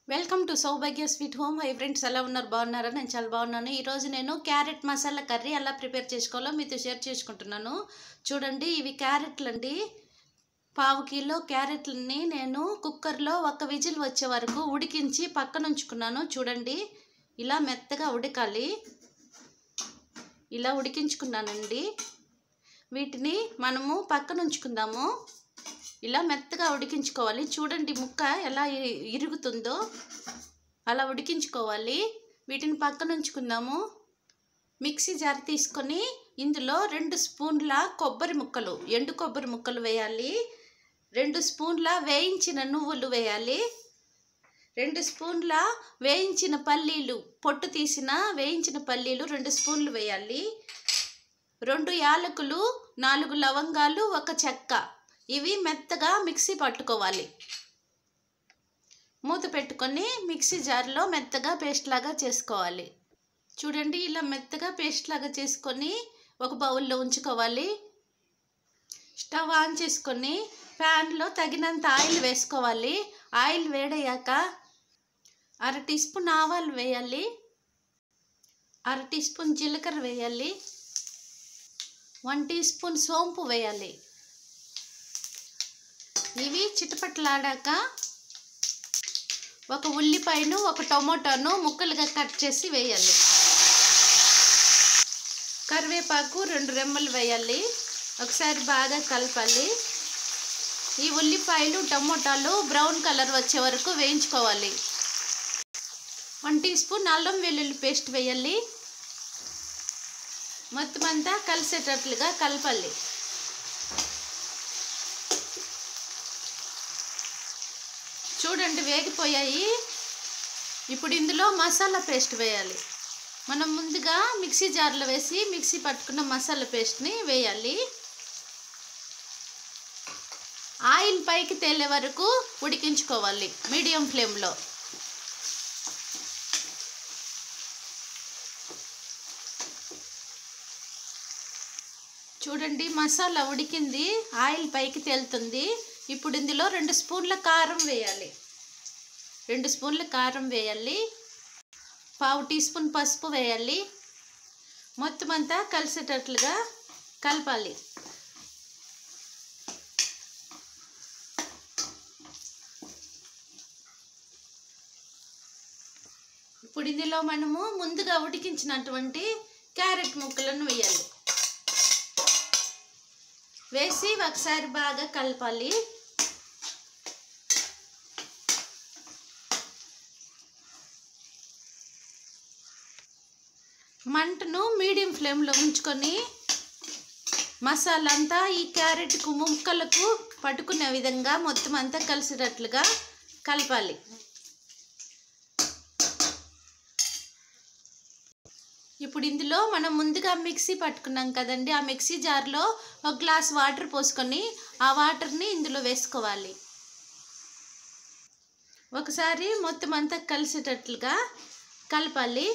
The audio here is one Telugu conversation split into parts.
welcome to Saubhagya sweet home hi friends ఎలా ఉన్నారు బాగున్నారా నేను చాలా బాగున్నాను ఈరోజు నేను క్యారెట్ మసాలా కర్రీ ఎలా ప్రిపేర్ చేసుకోవాలో మీతో షేర్ చేసుకుంటున్నాను చూడండి ఇవి క్యారెట్లు అండి పావు కిలో క్యారెట్లని నేను కుక్కర్లో ఒక విజిల్ వచ్చే వరకు ఉడికించి పక్కన ఉంచుకున్నాను చూడండి ఇలా మెత్తగా ఉడకాలి ఇలా ఉడికించుకున్నానండి వీటిని మనము పక్కన ఉంచుకుందాము ఇలా మెత్తగా ఉడికించుకోవాలి చూడండి ముక్క ఎలా ఇ- ఇరుగుతుందో అలా ఉడికించుకోవాలి వీటిని పక్కన ఉంచుకుందాము మిక్సీ జార్ తీసుకొని ఇందులో రెండు స్పూన్ల కొబ్బరి ముక్కలు ఎండు కొబ్బరి ముక్కలు వేయాలి రెండు స్పూన్ల వేయించిన నువ్వులు వేయాలి రెండు స్పూన్ల వేయించిన పల్లీలు పొట్టు తీసిన వేయించిన పల్లీలు రెండు స్పూన్లు వేయాలి రెండు యాలకులు నాలుగు లవంగాలు ఒక చెక్క ఇవి మెత్తగా మిక్సీ పట్టుకోవాలి మూత పెట్టుకొని మిక్సీ జార్లో మెత్తగా పేస్ట్ లాగా చేసుకోవాలి చూడండి ఇలా మెత్తగా పేస్ట్ లాగా చేసుకొని ఒక బౌల్లో ఉంచుకోవాలి స్టవ్ ఆన్ చేసుకొని ప్యాన్లో తగినంత ఆయిల్ వేసుకోవాలి ఆయిల్ వేడయ్యాక అర టీ స్పూన్ ఆవాలు వేయాలి అర టీ స్పూన్ జీలకర్ర వేయాలి వన్ టీ స్పూన్ సోంపు వేయాలి ఇవి చిటపట్లాడాక ఒక ఉల్లిపాయను ఒక టొమాటోను ముక్కలుగా కట్ చేసి వేయాలి కరివేపాకు రెండు రెమ్మలు వేయాలి ఒకసారి బాగా కలపాలి ఈ ఉల్లిపాయలు టమోటాలు బ్రౌన్ కలర్ వచ్చే వరకు వేయించుకోవాలి వన్ టీ స్పూన్ అల్లం వెల్లుల్లి పేస్ట్ వేయాలి మొత్తం అంతా కలిసేటట్లుగా కలపాలి చూడండి వేగిపోయాయి ఇప్పుడు ఇందులో మసాలా పేస్ట్ వేయాలి మనం ముందుగా మిక్సీ జార్లో వేసి మిక్సీ పట్టుకున్న మసాలా పేస్ట్ని వేయాలి ఆయిల్ పైకి తేలే వరకు ఉడికించుకోవాలి మీడియం ఫ్లేమ్లో చూడండి మసాలా ఉడికింది ఆయిల్ పైకి తేలుతుంది ఇప్పుడు ఇందులో రెండు స్పూన్ల కారం వేయాలి రెండు స్పూన్ల కారం వేయాలి పావు టీ స్పూన్ పసుపు వేయాలి మొత్తం అంతా కలిసేటట్లుగా కలపాలి ఇప్పుడు ఇందులో మనము ముందుగా ఉడికించినటువంటి క్యారెట్ ముక్కలను వేయాలి వేసి ఒకసారి బాగా కలపాలి మంటను మీడియం ఫ్లేమ్లో ఉంచుకొని మసాలా అంతా ఈ క్యారెట్కు ముక్కలకు పట్టుకునే విధంగా మొత్తం అంతా కలిసేటట్లుగా కలపాలి ఇప్పుడు ఇందులో మనం ముందుగా మిక్సీ పట్టుకున్నాం కదండి ఆ మిక్సీ జార్లో ఒక గ్లాస్ వాటర్ పోసుకొని ఆ వాటర్ని ఇందులో వేసుకోవాలి ఒకసారి మొత్తం అంతా కలిసేటట్లుగా కలపాలి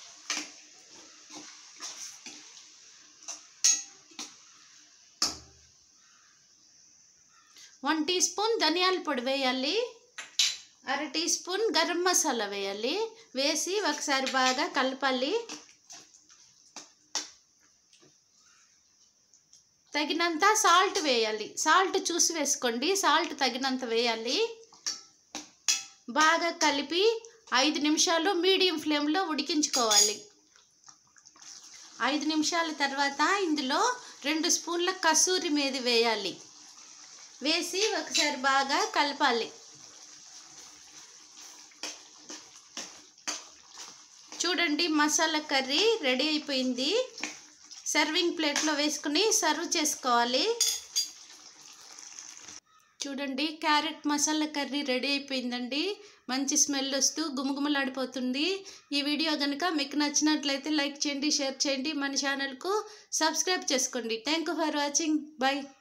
వన్ టీ స్పూన్ ధనియాల పొడి వేయాలి అర టీ స్పూన్ గరం మసాలా వేయాలి వేసి ఒకసారి బాగా కలపాలి తగినంత సాల్ట్ వేయాలి సాల్ట్ చూసి వేసుకోండి సాల్ట్ తగినంత వేయాలి బాగా కలిపి ఐదు నిమిషాలు మీడియం ఫ్లేమ్లో ఉడికించుకోవాలి ఐదు నిమిషాల తర్వాత ఇందులో రెండు స్పూన్ల కసూరి మీద వేయాలి వేసి ఒకసారి బాగా కలపాలి చూడండి మసాలా కర్రీ రెడీ అయిపోయింది సర్వింగ్ ప్లేట్లో వేసుకుని సర్వ్ చేసుకోవాలి చూడండి క్యారెట్ మసాలా కర్రీ రెడీ అయిపోయిందండి మంచి స్మెల్ వస్తూ గుమగుమలాడిపోతుంది ఈ వీడియో కనుక మీకు నచ్చినట్లయితే లైక్ చేయండి షేర్ చేయండి మన ఛానల్కు సబ్స్క్రైబ్ చేసుకోండి thank you for watching bye